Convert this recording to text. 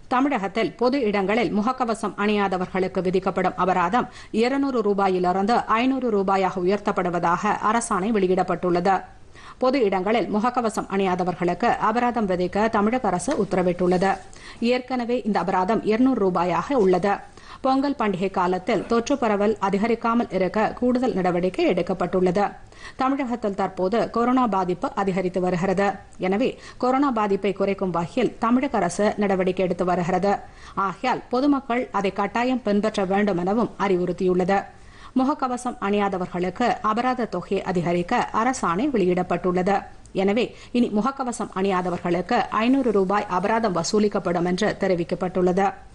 தமிழகத்தில் பொது இடங்களில் முகக்கவசம் அணியாதவர்களுக்கு விதிக்கப்படும் அபராதம் இருநூறு ரூபாயிலிருந்து ஐநூறு ரூபாயாக உயர்த்தப்படுவதாக அரசாணை வெளியிடப்பட்டுள்ளது பொது இடங்களில் முகக்கவசம் அணியாதவர்களுக்கு அபராதம் விதிக்க தமிழக அரசு உத்தரவிட்டுள்ளது ஏற்கனவே இந்த அபராதம் இருநூறு ரூபாயாக உள்ளது பொங்கல் பண்டிகை காலத்தில் தொற்று பரவல் அதிகரிக்காமல் இருக்க கூடுதல் நடவடிக்கை எடுக்கப்பட்டுள்ளது தமிழகத்தில் தற்போது கொரோனா பாதிப்பு அதிகரித்து வருகிறது எனவே கொரோனா பாதிப்பை குறைக்கும் வகையில் தமிழக அரசு நடவடிக்கை எடுத்து வருகிறது ஆகையால் பொதுமக்கள் அதை கட்டாயம் பின்பற்ற வேண்டும் எனவும் அறிவுறுத்தியுள்ளது முகக்கவசம் அணியாதவர்களுக்கு அபராத தொகை அதிகரிக்க அரசாணை வெளியிடப்பட்டுள்ளது எனவே இனி முகக்கவசம் அணியாதவர்களுக்கு ஐநூறு ரூபாய் அபராதம் வசூலிக்கப்படும் என்று தெரிவிக்கப்பட்டுள்ளது